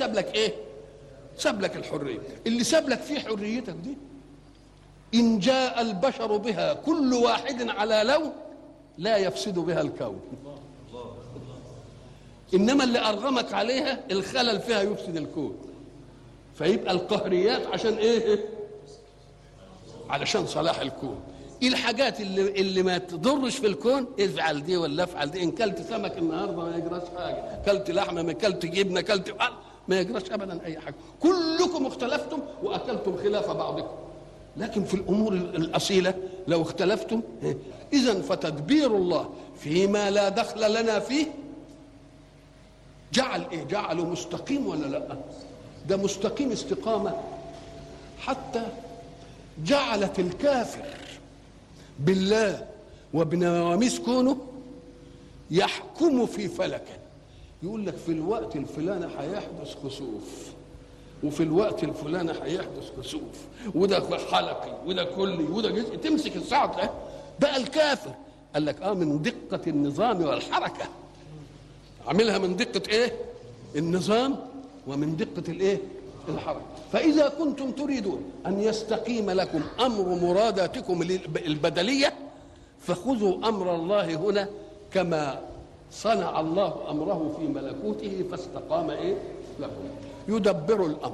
ساب لك ايه ساب لك الحريه اللي ساب لك فيه حريتك دي ان جاء البشر بها كل واحد على لون لا يفسد بها الكون انما اللي ارغمك عليها الخلل فيها يفسد الكون فيبقى القهريات عشان ايه علشان صلاح الكون ايه الحاجات اللي اللي ما تضرش في الكون افعل دي ولا افعل دي ان كلت سمك النهارده ما يجراش حاجه كلت لحمه ما كلت جبنه كلت ما يجراش ابدا اي حاجه كلكم اختلفتم واكلتم خلاف بعضكم لكن في الامور الاصيله لو اختلفتم اذا فتدبير الله فيما لا دخل لنا فيه جعل ايه جعله مستقيم ولا لا ده مستقيم استقامه حتى جعلت الكافر بالله وبنواميس كونه يحكم في فلكه يقول لك في الوقت الفلاني هيحدث خسوف وفي الوقت الفلاني هيحدث خسوف وده حلقي وده كلي وده جزء تمسك الساعه ده بقى الكافر قال لك اه من دقه النظام والحركه عاملها من دقه ايه النظام ومن دقه الايه الحركه فاذا كنتم تريدون ان يستقيم لكم امر مراداتكم البدليه فخذوا امر الله هنا كما صنع الله امره في ملكوته فاستقام ايه لكم يدبر الامر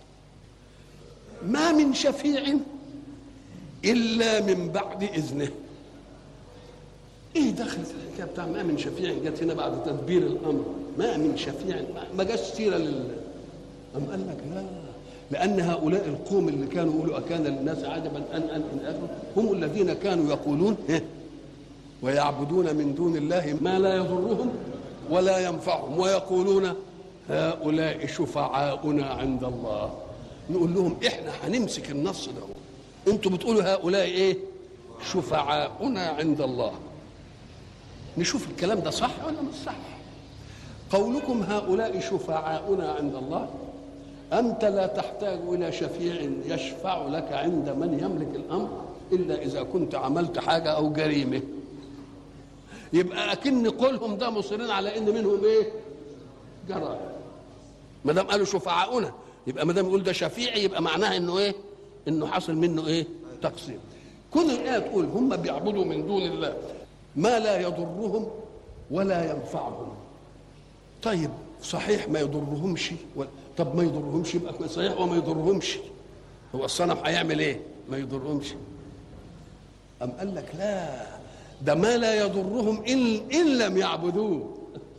ما من شفيع الا من بعد اذنه ايه دخل في الحكايه بتاع ما من شفيع جت هنا بعد تدبير الامر ما من شفيع ما جاش سيره لل أم قال لك لا لأن هؤلاء القوم اللي كانوا يقولوا أكان للناس عجبا أن أن إن أكرم هم الذين كانوا يقولون ويعبدون من دون الله ما لا يضرهم ولا ينفعهم ويقولون هؤلاء شفعاؤنا عند الله نقول لهم احنا هنمسك النص ده انتوا بتقولوا هؤلاء ايه شفعاؤنا عند الله نشوف الكلام ده صح ولا مش صح قولكم هؤلاء شفعاؤنا عند الله أنت لا تحتاج إلى شفيع يشفع لك عند من يملك الأمر إلا إذا كنت عملت حاجة أو جريمة يبقى أكن قولهم ده مصرين على إن منهم إيه؟ جرائم ما دام قالوا شفعاؤنا يبقى ما دام يقول ده شفيعي يبقى معناها إنه إيه؟ إنه حصل منه إيه؟ تقصير كل الآية تقول هم بيعبدوا من دون الله ما لا يضرهم ولا ينفعهم طيب صحيح ما يضرهمش ولا طب ما يضرهمش يبقى صحيح وما يضرهمش هو الصنم هيعمل ايه ما يضرهمش أم قال لك لا ده ما لا يضرهم إن, إن لم يعبدوه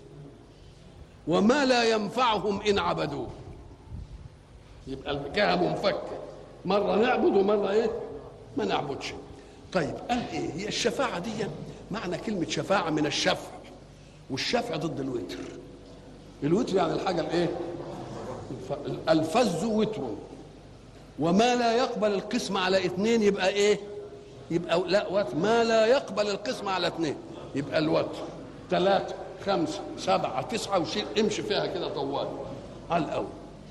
وما لا ينفعهم إن عبدوه يبقى الحكاية منفكة مرة نعبد ومرة إيه ما نعبدش طيب قال إيه هي الشفاعة دي معنى كلمة شفاعة من الشفع والشفع ضد الوتر الوتر يعني الحاجة الإيه الفز وتر وما لا يقبل القسم على اثنين يبقى ايه يبقى لا وتر ما لا يقبل القسم على اثنين يبقى الوتر ثلاثة خمسة سبعة تسعة وشيء امشي فيها كده طوال على الأول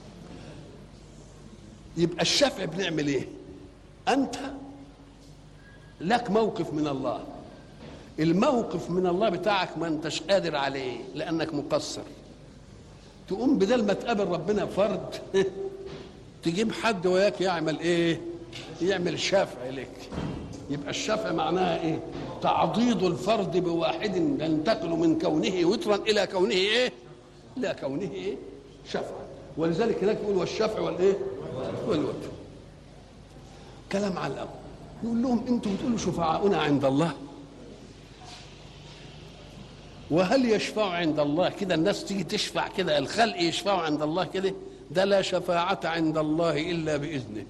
يبقى الشفع بنعمل ايه أنت لك موقف من الله الموقف من الله بتاعك ما انتش قادر عليه لأنك مقصر تقوم بدل ما تقابل ربنا فرد تجيب حد وياك يعمل ايه يعمل شفع لك يبقى الشفع معناها ايه تعضيد الفرد بواحد ينتقل من كونه وترا الى كونه ايه الى كونه ايه شفع ولذلك هناك يقول والشفع والايه والوتر كلام على الأول يقول لهم انتم بتقولوا شفعاؤنا عند الله وهل يشفع عند الله كده الناس تيجي تشفع كده الخلق يشفعوا عند الله كده ده لا شفاعة عند الله إلا بإذنه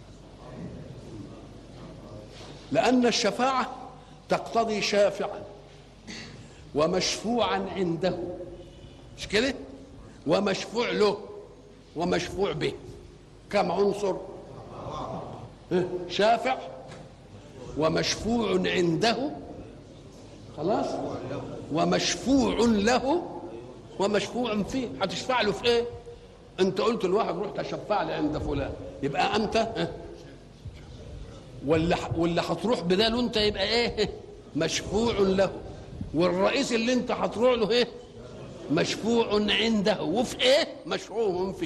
لأن الشفاعة تقتضي شافعا ومشفوعا عنده مش كده ومشفوع له ومشفوع به كم عنصر شافع ومشفوع عنده خلاص ومشفوع له ومشفوع فيه هتشفع له في ايه انت قلت لواحد روح تشفع لي عند فلان يبقى انت واللي واللي هتروح بداله انت يبقى ايه مشفوع له والرئيس اللي انت هتروح له ايه مشفوع عنده وفي ايه مشفوع فيه